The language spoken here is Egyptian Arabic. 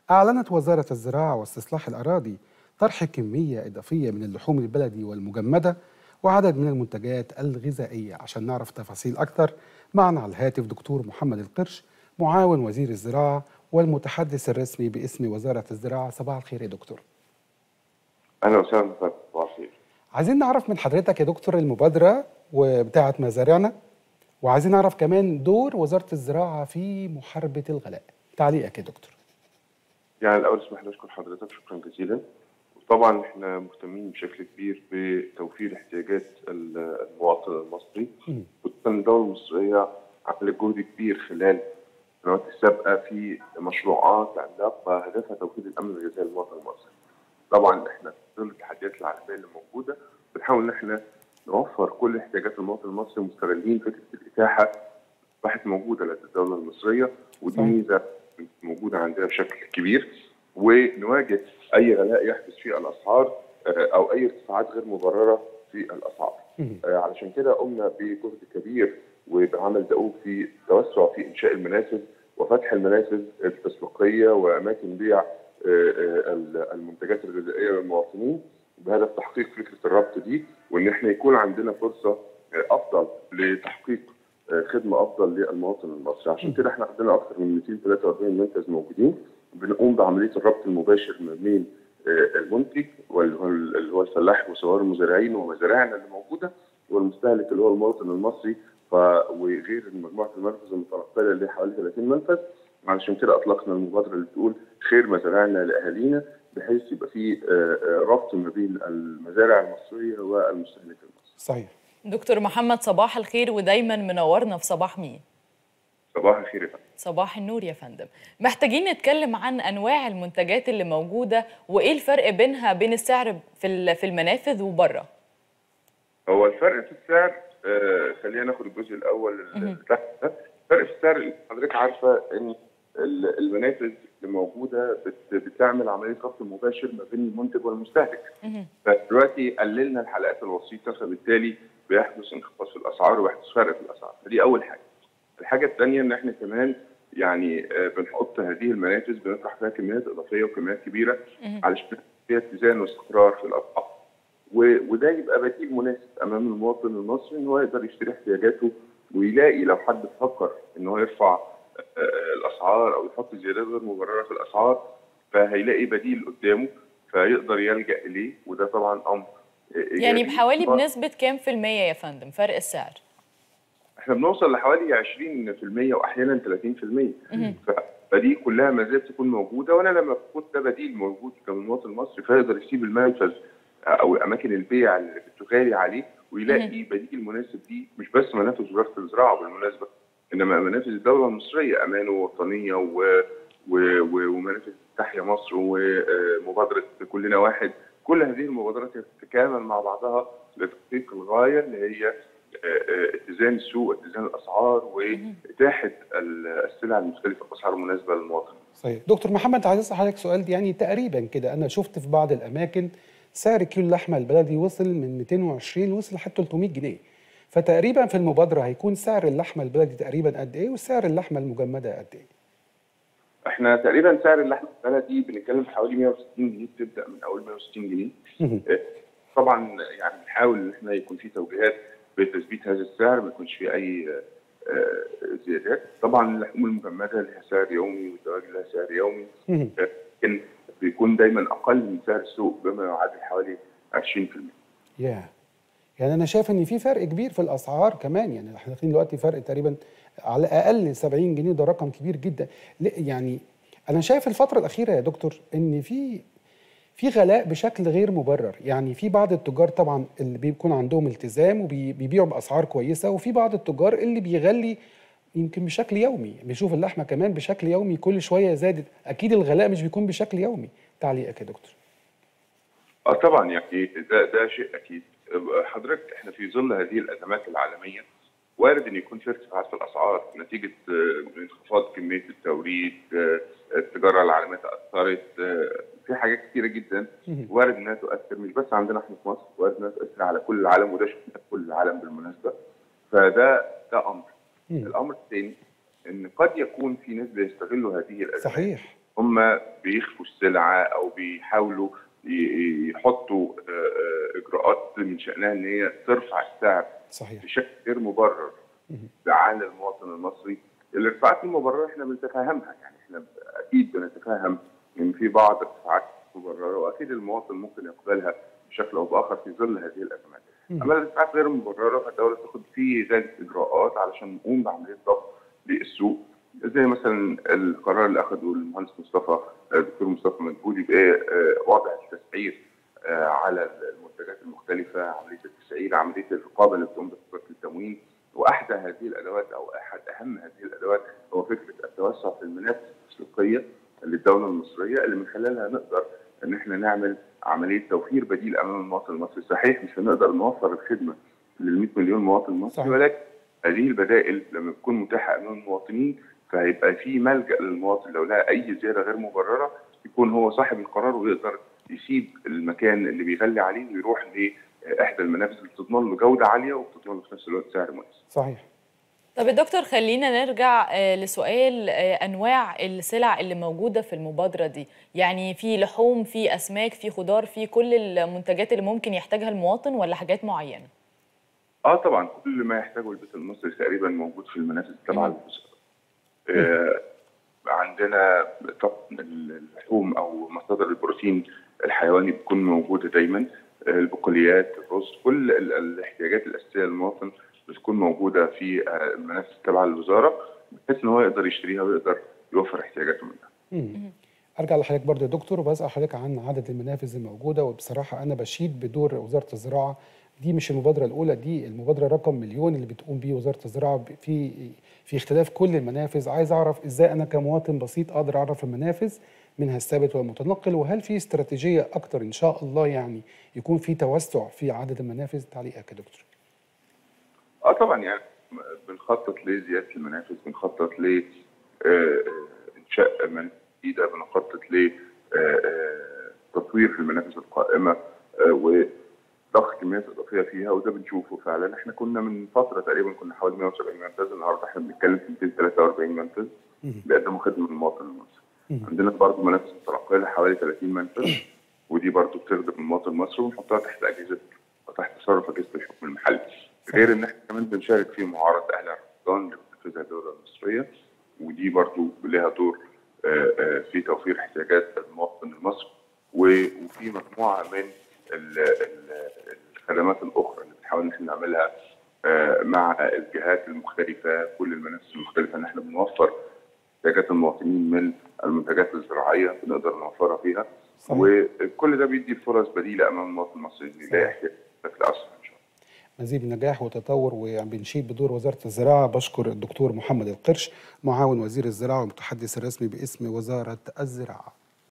أعلنت وزارة الزراعة واستصلاح الأراضي طرح كمية إضافية من اللحوم البلدي والمجمدة وعدد من المنتجات الغذائية عشان نعرف تفاصيل أكثر معنا على الهاتف دكتور محمد القرش معاون وزير الزراعة والمتحدث الرسمي باسم وزارة الزراعة صباح الخير يا دكتور اهلا وسهلا بك صباح الخير عايزين نعرف من حضرتك يا دكتور المبادرة وبتاعة مزارعنا وعايزين نعرف كمان دور وزارة الزراعة في محاربة الغلاء تعليقك يا دكتور يعني الاول اسمح لي اشكر حضرتك شكرا جزيلا طبعا احنا مهتمين بشكل كبير بتوفير احتياجات ال- المواطن المصري مم. خصوصا الدوله المصريه عملت جهد كبير خلال السنوات السابقه في مشروعات عملاقه هدفها توفير الامن الغذائي للمواطن المصري. طبعا احنا في ظل التحديات العالميه اللي موجوده بنحاول ان احنا نوفر كل احتياجات المواطن المصري مستغلين فكره الاتاحه اصبحت موجوده لدى الدوله المصريه ودي صحيح. ميزه موجوده عندنا بشكل كبير ونواجه اي غلاء يحدث في الاسعار آه، او اي ارتفاعات غير مبرره في الاسعار. مم. آه، علشان كده قمنا بجهد كبير وبعمل دؤوب في التوسع في انشاء المنافذ وفتح المنافذ التسويقيه واماكن بيع آه، آه، المنتجات الغذائيه للمواطنين بهدف تحقيق فكره الربط دي وان احنا يكون عندنا فرصه آه، افضل لتحقيق آه، خدمه افضل للمواطن المصري عشان كده احنا عندنا اكثر من 243 منتج موجودين بنقوم بعمليه الربط المباشر ما بين آه، المنتج واللي هو اللي هو الفلاح وصغار المزارعين ومزارعنا اللي موجوده والمستهلك اللي هو المواطن المصري ف وغير مجموعه المنافذ المتنقله اللي هي حوالي 30 منفذ علشان كده اطلقنا المبادره اللي بتقول خير مزارعنا لاهالينا بحيث يبقى في آه، آه، ربط ما بين المزارع المصريه والمستهلك المصري. صحيح دكتور محمد صباح الخير ودايما منورنا في صباح مين صباح الخير يا فندم. صباح النور يا فندم محتاجين نتكلم عن انواع المنتجات اللي موجوده وايه الفرق بينها بين السعر في ال- في المنافذ وبره هو الفرق في السعر آه خلينا ناخد الجزء الاول اللي تحت ده الفرق في السعر اللي حضرتك عارفه ان ال- المنافذ اللي موجوده بت- بتعمل عمليه ربط مباشر ما بين المنتج والمستهلك فدلوقتي قللنا الحلقات الوسيطه فبالتالي بيحدث انخفاض في الاسعار ويحدث فرق في الاسعار فدي اول حاجه الحاجه الثانيه ان احنا كمان يعني آه، بنحط هذه المنافذ بنطرح فيها كميات اضافيه وكميات كبيره علشان فيها اتزان واستقرار في الاسعار و- وده يبقى بديل مناسب امام المواطن المصري ان هو يقدر يشتري احتياجاته ويلاقي لو حد فكر ان هو يرفع آه، الاسعار او يحط زيادات غير مبرره في الاسعار فهيلاقي بديل قدامه فيقدر يلجا اليه وده طبعا امر آه، يعني إيجابي. بحوالي بنسبه كام في المية يا فندم فرق السعر احنا بنوصل لحوالي 20% واحيانا 30% ف- فدي كلها مزايا تكون موجوده وانا لما بكون ده بديل موجود كمواطن مصري فيقدر يسيب المنفذ او اماكن البيع اللي بتغالي عليه ويلاقي بديل مناسب دي مش بس منافذ وزاره الزراعه بالمناسبه انما منافذ الدوله المصريه امان ووطنيه و... و... و... ومنافذ تحيا مصر ومبادره كلنا واحد كل هذه المبادرات تتكامل مع بعضها لتحقيق الغايه اللي هي آه، آه، اتزان السوق اتزان الاسعار واتاحه ال- السلع المختلفه باسعار مناسبه للمواطن صحيح دكتور محمد عايز اسال حضرتك سؤال يعني تقريبا كده انا شفت في بعض الاماكن سعر كيلو اللحمه البلدي وصل من 220 وصل لحد 300 جنيه فتقريبا في المبادره هيكون سعر اللحمه البلدي تقريبا قد ايه وسعر اللحمه المجمده قد ايه احنا تقريبا سعر اللحمه البلدي بنتكلم في حوالي 160 جنيه بتبدا من اول 160 جنيه مهم. آه، طبعا يعني بنحاول ان احنا يكون في توجيهات بتثبيت هذا السعر ما يكونش في اي آه، آه، زيادات طبعا اللحوم المجمده لها سعر يومي والدواجن لها سعر يومي مهم. آه، لكن بيكون دايما اقل من سعر السوق بما يعادل حوالي 20% يا يعني انا شايف ان في فرق كبير في الاسعار كمان يعني احنا داخلين دلوقتي فرق تقريبا على الاقل 70 جنيه ده رقم كبير جدا لا، يعني انا شايف الفتره الاخيره يا دكتور ان في في غلاء بشكل غير مبرر يعني في بعض التجار طبعا اللي بيكون عندهم التزام وبيبيعوا باسعار كويسه وفي بعض التجار اللي بيغلي يمكن بشكل يومي بيشوف اللحمه كمان بشكل يومي كل شويه زادت اكيد الغلاء مش بيكون بشكل يومي تعليقك يا دكتور اه طبعا يعني ده ده شيء اكيد حضرتك احنا في ظل هذه الازمات العالميه وارد ان يكون في ارتفاعات في الاسعار نتيجه آه، انخفاض كميه التوريد آه، التجاره العالميه تاثرت آه، في حاجات كثيره جدا وارد انها تؤثر مش بس عندنا احنا في مصر وارد انها تؤثر على كل العالم وده شفناه في كل العالم بالمناسبه فده ده امر مم. الامر الثاني ان قد يكون في ناس بيستغلوا هذه الازمات صحيح هم بيخفوا السلعه او بيحاولوا ي- يحطوا آه، آه، اجراءات من شانها ان هي ترفع السعر صحيح بشكل غير مبرر لعال المواطن المصري الارتفاعات المبرره احنا بنتفهمها يعني احنا اكيد بنتفهم ان في بعض الارتفاعات مبرره واكيد المواطن ممكن يقبلها بشكل او باخر في ظل هذه الازمات. اما الارتفاعات غير المبرره فالدوله تاخد في ذات اجراءات علشان نقوم بعمليه ضغط للسوق زي مثلا القرار اللي اخذه المهندس مصطفى الدكتور مصطفى مدبولي بوضع التسعير آه، على المنتجات المختلفه عمليه التسعير عمليه الرقابه اللي بتقوم بفكره التموين واحدى هذه الادوات او احد اهم هذه الادوات هو فكره التوسع في المنافذ التسويقيه للدوله المصريه اللي من خلالها نقدر ان احنا نعمل عمليه توفير بديل امام المواطن المصري صحيح مش هنقدر نوفر الخدمه لل 100 مليون مواطن مصري صحيح. ولكن هذه البدائل لما تكون متاحه امام المواطنين فهيبقى في ملجا للمواطن لو لقى اي زياده غير مبرره يكون هو صاحب القرار ويقدر يسيب المكان اللي بيغلي عليه ويروح لاحدى المنافذ اللي بتضمن له جوده عاليه وبتضمن له في نفس الوقت سعر مناسب. صحيح طب يا دكتور خلينا نرجع آه، لسؤال آه، انواع السلع اللي موجوده في المبادره دي يعني في لحوم في اسماك في خضار في كل المنتجات اللي ممكن يحتاجها المواطن ولا حاجات معينه اه طبعا كل ما يحتاجه البيت المصري تقريبا موجود في المنافذ التابعه للوزاره. آه عندنا طبعا اللحوم او مصادر البروتين الحيواني بتكون موجوده دايما آه البقوليات الرز كل ال- الاحتياجات الاساسيه للمواطن بتكون موجوده في آه، المنافذ التابعه للوزاره بحيث ان هو يقدر يشتريها ويقدر يوفر احتياجاته منها. مم. ارجع لحضرتك برضه يا دكتور وبسال حضرتك عن عدد المنافذ الموجوده وبصراحه انا بشيد بدور وزاره الزراعه دي مش المبادره الاولى دي المبادره رقم مليون اللي بتقوم بيه وزاره الزراعه ب- في في اختلاف كل المنافذ عايز اعرف ازاي انا كمواطن بسيط اقدر اعرف المنافذ منها الثابت والمتنقل وهل في استراتيجيه اكتر ان شاء الله يعني يكون في توسع في عدد المنافذ تعليقك يا دكتور اه طبعا يعني بنخطط لزياده المنافذ بنخطط ل آه، آه، انشاء منافذ جديده بنخطط ل آه، آه، تطوير في المنافذ القائمه آه، وضخ كميات اضافيه فيها وده بنشوفه فعلا احنا كنا من فتره تقريبا كنا حوالي 170 منفذ النهارده احنا بنتكلم في 243 منفذ بيقدموا خدمه للمواطن المصري عندنا برضه منافذ متنقله حوالي 30 منفذ ودي برضه بتخدم المواطن المصري ونحطها تحت اجهزه وتحت تصرف اجهزه الحكم المحلي غير ان احنا كمان بنشارك في معارض اهل رمضان اللي بتنفذها الدوله المصريه ودي برضو لها دور آه، آه، في توفير احتياجات المواطن المصري و- وفي مجموعه من ال- ال- الخدمات الاخرى اللي بنحاول ان احنا نعملها آه، مع الجهات المختلفه كل المنافذ المختلفه ان احنا بنوفر احتياجات المواطنين من المنتجات الزراعيه بنقدر نوفرها فيها صحيح. وكل ده بيدي فرص بديله امام المواطن المصري انه يلاقي احتياجات بشكل اسرع ان شاء الله مزيد من نجاح وتطور وبنشيد بدور وزاره الزراعه بشكر الدكتور محمد القرش معاون وزير الزراعه والمتحدث الرسمي باسم وزاره الزراعه